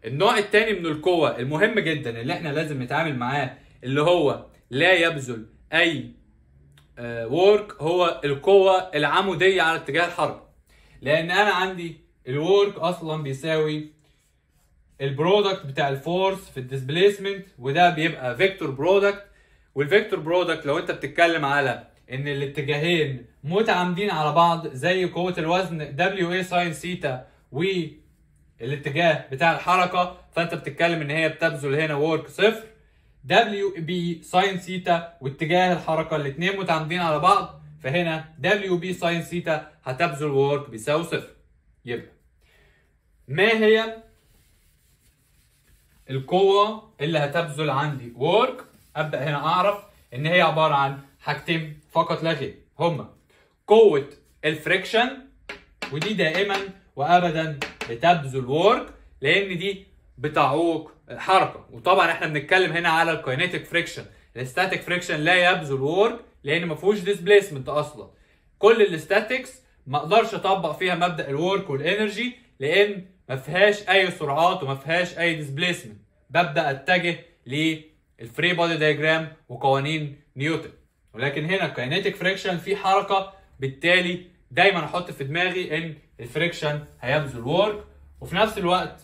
النوع الثاني من القوة المهم جدا اللي احنا لازم نتعامل معاه اللي هو لا يبذل اي وورك هو القوة العمودية على اتجاه الحركة لان انا عندي الورك اصلا بيساوي البرودكت بتاع الفورس في الديسبيسمنت وده بيبقى فيكتور برودكت والفيكتور برودكت لو انت بتتكلم على ان الاتجاهين متعامدين على بعض زي قوة الوزن دبليو اي ساين سيتا والاتجاه بتاع الحركة فانت بتتكلم ان هي بتبذل هنا وورك صفر دبليو بي ساين سيتا واتجاه الحركة الاثنين متعامدين على بعض فهنا دبليو بي ساين سيتا هتبذل وورك بيساوي صفر يبقى ما هي القوة اللي هتبذل عندي وورك ابدا هنا اعرف ان هي عبارة عن حاجتين فقط لا غير هما قوة الفريكشن ودي دائما وابدا بتبذل وورك لان دي بتعوق الحركة وطبعا احنا بنتكلم هنا على الكاينيتيك فريكشن الستاتيك فريكشن لا يبذل وورك لان ما فيهوش ديسبيسمنت اصلا كل الاستاتيكس ما اقدرش اطبق فيها مبدا الورك والانرجي لان ما فيهاش اي سرعات وما فيهاش اي ديسبيسمنت ببدا اتجه للفري بودي دايجرام وقوانين نيوتن ولكن هنا كاينيتيك فريكشن في حركه بالتالي دايما احط في دماغي ان الفريكشن هيبذل وورك وفي نفس الوقت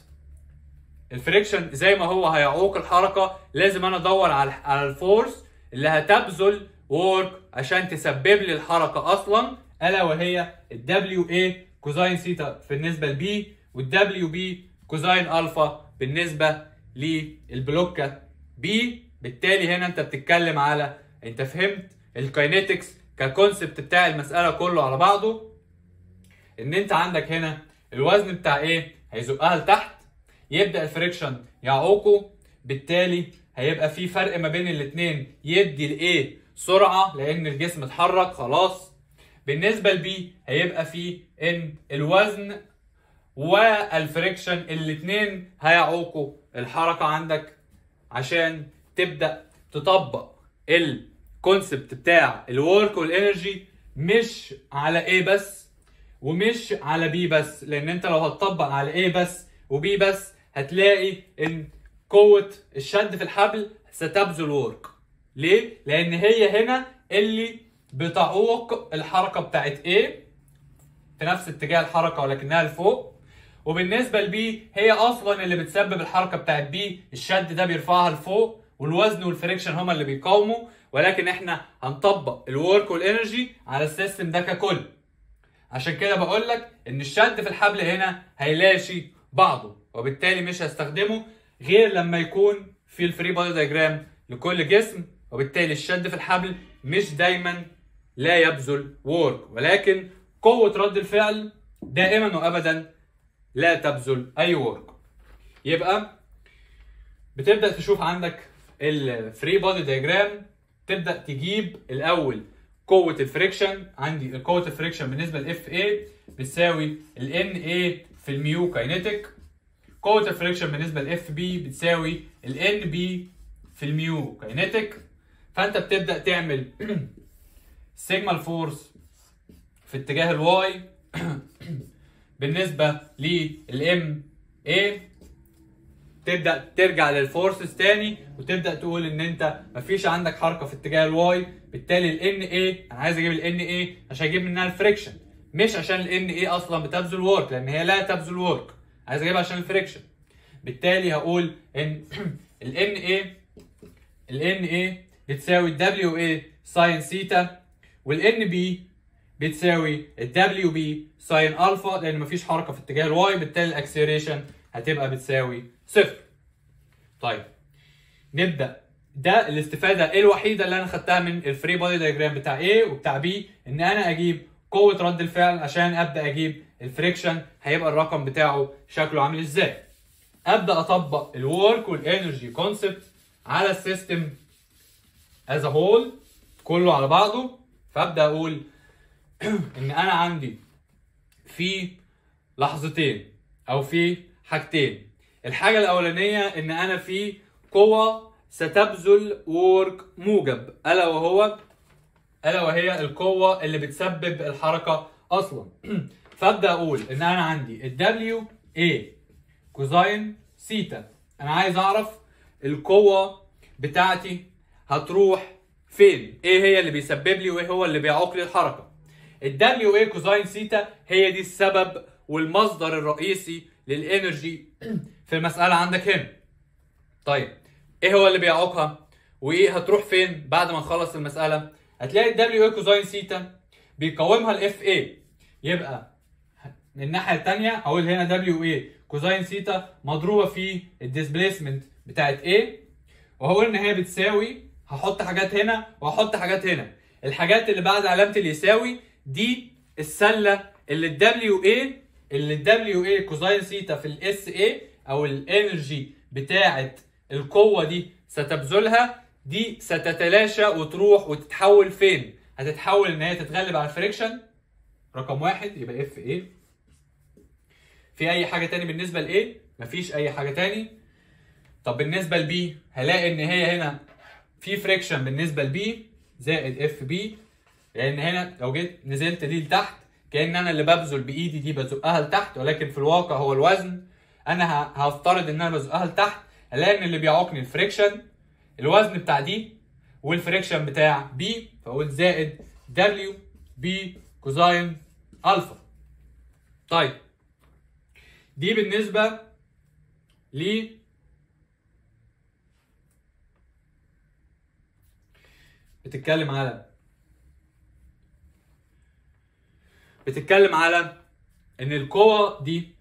الفريكشن زي ما هو هيعوق الحركه لازم انا ادور على على الفورس اللي هتبذل وورك عشان تسبب لي الحركه اصلا الا وهي الدبليو اي كوزاين سيتا بالنسبه لبي والدبليو بي كوزاين الفا بالنسبه للبلوكه بي بالتالي هنا انت بتتكلم على انت فهمت الكاينيتكس ككونسبت بتاع المساله كله على بعضه ان انت عندك هنا الوزن بتاع ايه هيزقها لتحت يبدا الفريكشن يعوقه بالتالي هيبقى في فرق ما بين الاثنين يدي لايه سرعه لان الجسم اتحرك خلاص بالنسبه لبي هيبقى في ان الوزن والفريكشن الاثنين هيعوقوا الحركه عندك عشان تبدا تطبق الكونسبت بتاع الورك والانرجي مش على ايه بس ومش على بي بس لان انت لو هتطبق على ايه بس وبي بس هتلاقي ان قوه الشد في الحبل ستبذل ورك ليه لان هي هنا اللي بتعوق الحركه بتاعت A في نفس اتجاه الحركه ولكنها لفوق وبالنسبه لبي هي اصلا اللي بتسبب الحركه بتاعت بي الشد ده بيرفعها لفوق والوزن والفريكشن هما اللي بيقاوموا ولكن احنا هنطبق الورك والانرجي على السيستم ده ككل عشان كده بقول لك ان الشد في الحبل هنا هيلاشي بعضه وبالتالي مش هستخدمه غير لما يكون في الفري بودي دايجرام لكل جسم وبالتالي الشد في الحبل مش دايما لا يبذل وورك ولكن قوة رد الفعل دائما وابدا لا تبذل اي وورك يبقى بتبدا تشوف عندك الفري بودي دايجرام تبدا تجيب الاول قوه الفريكشن عندي قوه الفريكشن بالنسبه لاف اي بتساوي الان اي في الميو كاينيتيك قوه الفريكشن بالنسبه لاف بي بتساوي الان بي في الميو كاينيتيك فانت بتبدا تعمل سيجما الفورس في اتجاه الواي بالنسبه للام اي تبدا ترجع للفورسز تاني وتبدا تقول ان انت مفيش عندك حركه في اتجاه الواي بالتالي الان اي انا عايز اجيب الان اي عشان اجيب منها الفريكشن مش عشان الان اي اصلا بتبذل ورك لان هي لا تبذل ورك عايز اجيبها عشان الفريكشن بالتالي هقول ان الان اي الان اي بتساوي الدبليو اي ساين سيتا والان بي بتساوي الدبليو بي ساين الفا لان مفيش حركه في اتجاه الواي بالتالي الاكسلريشن هتبقى بتساوي صفر طيب نبدا ده الاستفاده الوحيده اللي انا خدتها من الفري بودي دايجرام بتاع A وبتاع B ان انا اجيب قوه رد الفعل عشان ابدا اجيب الفريكشن هيبقى الرقم بتاعه شكله عامل ازاي ابدا اطبق الورك والانرجي كونسبت على السيستم از هول كله على بعضه فابدا اقول ان انا عندي في لحظتين او في حاجتين الحاجه الاولانيه ان انا في قوه ستبذل وورك موجب الا وهو الا وهي القوه اللي بتسبب الحركه اصلا فابدا اقول ان انا عندي الدبليو اي كوزاين سيتا انا عايز اعرف القوه بتاعتي هتروح فين ايه هي اللي بيسبب لي وايه هو اللي بيعوق لي الحركه الدبليو اي كوزاين سيتا هي دي السبب والمصدر الرئيسي للانرجي في المساله عندك هنا طيب ايه هو اللي بيعوقها وايه هتروح فين بعد ما نخلص المساله هتلاقي الدبليو اي كوزاين سيتا بيقاومها الاف اي يبقى من الناحيه الثانيه اقول هنا دبليو اي كوزاين سيتا مضروبه في الديسبيسمنت بتاعت ايه وهقول ان هي بتساوي هحط حاجات هنا وهحط حاجات هنا الحاجات اللي بعد علامه اللي يساوي دي السله اللي الدبليو اي اللي الدبليو اي كوزاين سيتا في الاس اي او الانرجي بتاعه القوه دي ستبذلها دي ستتلاشى وتروح وتتحول فين؟ هتتحول ان هي تتغلب على الفريكشن رقم واحد يبقى اف اي في اي حاجه تاني بالنسبه لايه؟ مفيش اي حاجه تاني طب بالنسبه لبي هلاقي ان هي هنا في فريكشن بالنسبه لبي زائد اف بي لان هنا لو جيت نزلت دي لتحت كان انا اللي ببذل بايدي دي بزقها لتحت ولكن في الواقع هو الوزن انا هفترض ان انا بزقها لتحت الاقي ان اللي بيعوقني الفريكشن الوزن بتاع دي والفريكشن بتاع بي فاقول زائد دبليو بي كوزاين الفا طيب دي بالنسبه ل بتتكلم على بتتكلم على ان القوة دي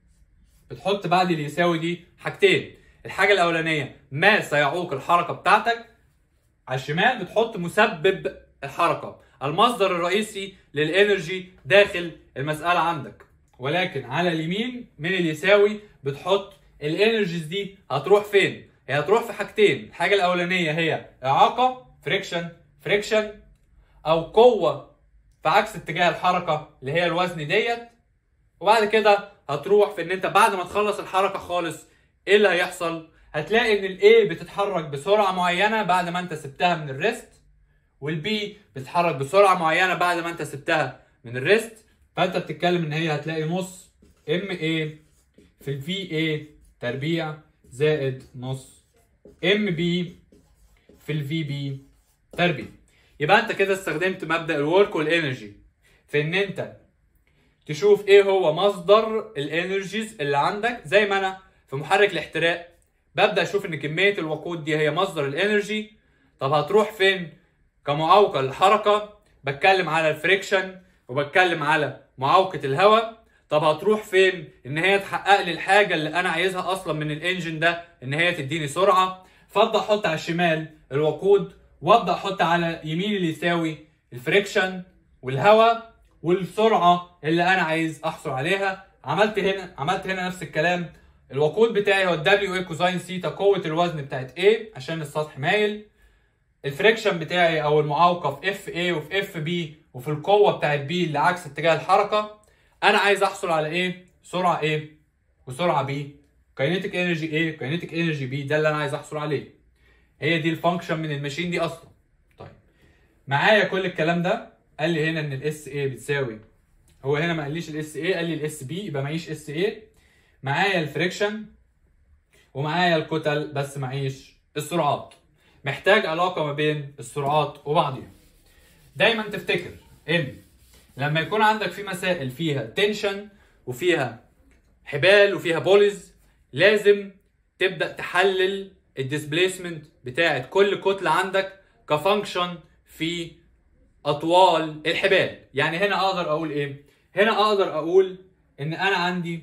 بتحط بعد اللي يساوي دي حاجتين الحاجة الأولانية ما سيعوق الحركة بتاعتك على الشمال بتحط مسبب الحركة المصدر الرئيسي للإنرجي داخل المسألة عندك ولكن على اليمين من اللي يساوي بتحط الانرجيز دي هتروح فين؟ هي هتروح في حاجتين الحاجة الأولانية هي إعاقة فريكشن فريكشن أو قوة في عكس اتجاه الحركة اللي هي الوزن ديت وبعد كده هتروح في ان انت بعد ما تخلص الحركة خالص ايه اللي هيحصل؟ هتلاقي ان الاي بتتحرك بسرعة معينة بعد ما انت سبتها من الريست والبي بتتحرك بسرعة معينة بعد ما انت سبتها من الريست فانت بتتكلم ان هي هتلاقي نص ام اي في الفي اي تربيع زائد نص ام بي في الفي بي تربيع يبقى انت كده استخدمت مبدا الورك والانرجي في ان انت تشوف ايه هو مصدر الانرجيز اللي عندك زي ما انا في محرك الاحتراق ببدا اشوف ان كميه الوقود دي هي مصدر الانرجي طب هتروح فين كمعوقه للحركه بتكلم على الفريكشن وبتكلم على معوقه الهواء طب هتروح فين ان هي تحقق لي الحاجه اللي انا عايزها اصلا من الانجن ده ان هي تديني سرعه فابدا احط على الشمال الوقود وابدا احط على يمين اللي يساوي الفريكشن والهواء والسرعه اللي انا عايز احصل عليها عملت هنا عملت هنا نفس الكلام الوقود بتاعي هو الدبليو اي كوزاين سيتا قوه الوزن بتاعت A عشان السطح مايل الفريكشن بتاعي او المعوقه في اف اي وفي اف بي وفي القوه بتاعت بي اللي عكس اتجاه الحركه انا عايز احصل على ايه سرعه A وسرعه B كاينيتيك انرجي A كاينيتيك انرجي B ده اللي انا عايز احصل عليه هي دي الفانكشن من الماشين دي اصلا طيب معايا كل الكلام ده قال لي هنا ان الاس اي بتساوي هو هنا ما قاليش الاس اي قال لي الاس بي يبقى معيش اس اي معايا الفريكشن ومعايا الكتل بس معيش السرعات محتاج علاقه ما بين السرعات وبعضها دايما تفتكر ان لما يكون عندك في مسائل فيها تنشن وفيها حبال وفيها بوليز لازم تبدا تحلل الديسبيسمنت بتاعت كل كتله عندك كفانكشن في اطوال الحبال يعني هنا اقدر اقول ايه هنا اقدر اقول ان انا عندي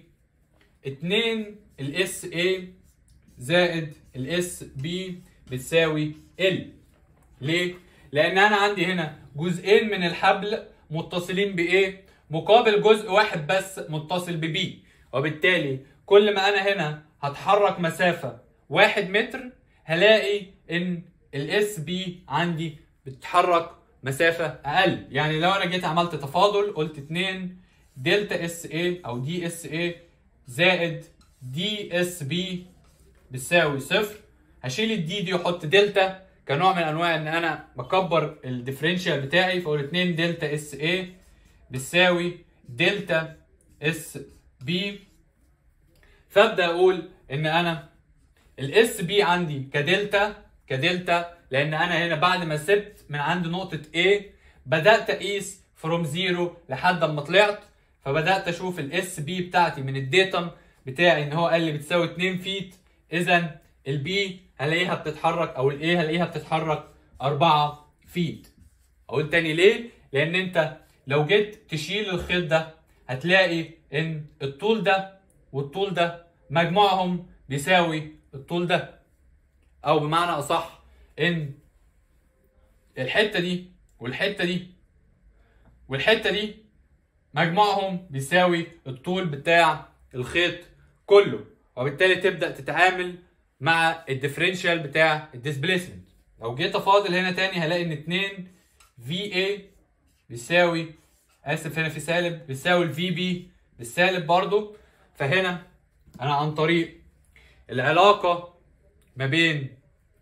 2 الاس اي زائد الاس بي بتساوي ال ليه لان انا عندي هنا جزئين من الحبل متصلين بايه مقابل جزء واحد بس متصل ببي وبالتالي كل ما انا هنا هتحرك مسافه واحد متر هلاقي ان الاس بي عندي بتتحرك مسافة أقل يعني لو أنا جيت عملت تفاضل قلت 2 دلتا اس اي أو دي اس اي زائد دي اس بي بتساوي صفر هشيل الدي دي واحط دلتا كنوع من انواع ان انا بكبر الديفرنشال بتاعي فاقول 2 دلتا اس اي بتساوي دلتا اس بي فابدا اقول ان انا الاس بي عندي كدلتا كدلتا لان انا هنا بعد ما سبت من عند نقطه A بدات اقيس فروم زيرو لحد اما طلعت فبدات اشوف الاس بي بتاعتي من الديتم بتاعي ان هو قال لي بتساوي 2 فيت اذا البي هلاقيها بتتحرك او الاي هلاقيها بتتحرك 4 فيت اقول تاني ليه لان انت لو جيت تشيل الخيط ده هتلاقي ان الطول ده والطول ده مجموعهم بيساوي الطول ده او بمعنى اصح ان الحته دي والحته دي والحته دي مجموعهم بيساوي الطول بتاع الخيط كله وبالتالي تبدا تتعامل مع الديفرنشال بتاع الديسبيسمنت لو جيت افاضل هنا تاني هلاقي ان 2 في اي بيساوي اسف هنا في سالب بيساوي الفي بي بالسالب برضو فهنا انا عن طريق العلاقه ما بين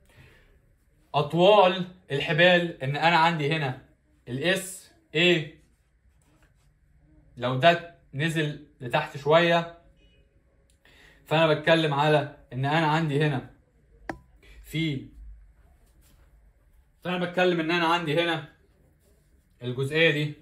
اطوال الحبال ان انا عندي هنا الاس اي لو ده نزل لتحت شويه فانا بتكلم على ان انا عندي هنا في فانا بتكلم ان انا عندي هنا الجزئيه دي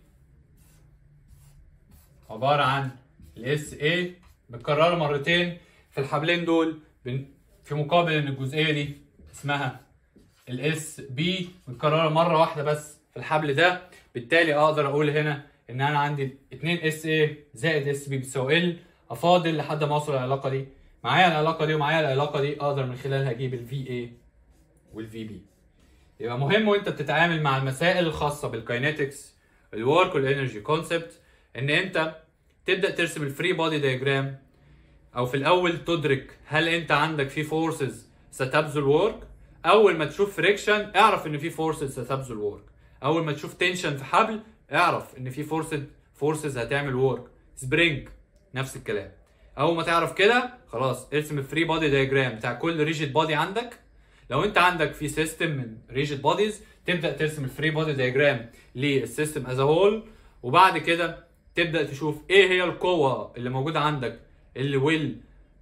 عباره عن الاس اي متكرره مرتين في الحبلين دول في مقابل ان الجزئيه دي اسمها الاس بي متكرره مره واحده بس في الحبل ده بالتالي اقدر اقول هنا ان انا عندي 2 اس اي زائد اس بي بتساوي ال افاضل لحد ما اوصل العلاقه دي معايا العلاقه دي ومعايا العلاقه دي اقدر من خلالها اجيب الفي اي والفي بي يبقى مهم وانت بتتعامل مع المسائل الخاصه بالكاينetics الورك والانرجي كونسبت ان انت تبدا ترسم الفري بودي دايجرام او في الاول تدرك هل انت عندك في فورسز ستبذل ورك اول ما تشوف فريكشن اعرف ان في فورسز ستبذل ورك اول ما تشوف تنشن في حبل اعرف ان في فورسز فورسز هتعمل ورك سبرينج نفس الكلام اول ما تعرف كده خلاص ارسم الفري بودي دايجرام بتاع كل ريجيد بودي عندك لو انت عندك في سيستم من ريجيد بوديز تبدا ترسم الفري بودي دايجرام للسيستم از هول وبعد كده تبدا تشوف ايه هي القوه اللي موجوده عندك اللي ويل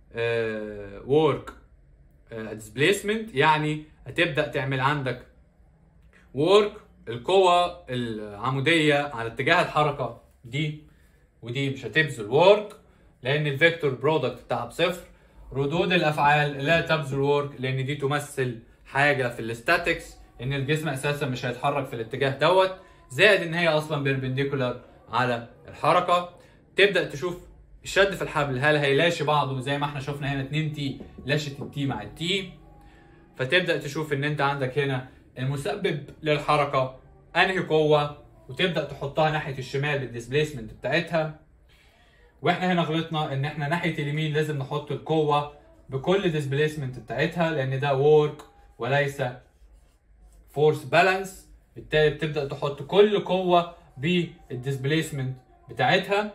ورك ديسبيسمنت يعني هتبدا تعمل عندك ورك القوة العمودية على اتجاه الحركة دي ودي مش هتبذل ورك لأن الفيكتور برودكت بتاعها بصفر ردود الأفعال لا تبذل ورك لأن دي تمثل حاجة في الاستاتكس إن الجسم أساسا مش هيتحرك في الاتجاه دوت زائد إن هي أصلا بيربنديكولار على الحركة تبدأ تشوف الشد في الحبل هل هيلاشي بعضه زي ما احنا شفنا هنا 2 تي لاشت التي مع التي فتبدأ تشوف إن أنت عندك هنا المسبب للحركة انهي قوة وتبدأ تحطها ناحية الشمال بالديسبيسمنت بتاعتها واحنا هنا غلطنا ان احنا ناحية اليمين لازم نحط القوة بكل ديسبيسمنت بتاعتها لان ده وورك وليس فورس بالانس بالتالي بتبدأ تحط كل قوة بالديسبيسمنت بتاعتها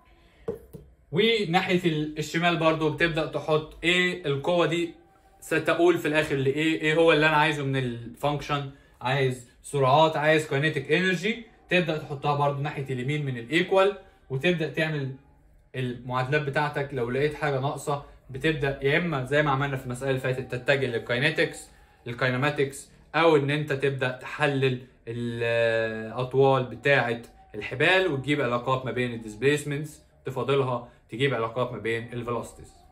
وناحية الشمال برضو بتبدأ تحط ايه القوة دي ستقول في الاخر لايه ايه هو اللي انا عايزه من الفانكشن عايز سرعات عايز كاينيتيك انرجي تبدا تحطها برضو ناحيه اليمين من الايكوال وتبدا تعمل المعادلات بتاعتك لو لقيت حاجه ناقصه بتبدا يا اما زي ما عملنا في المساله اللي فاتت تتجه للكاينيتكس الكاينماتكس او ان انت تبدا تحلل الاطوال بتاعه الحبال وتجيب علاقات ما بين الديسبيسمنتس تفاضلها تجيب علاقات ما بين الفيلوسيتيز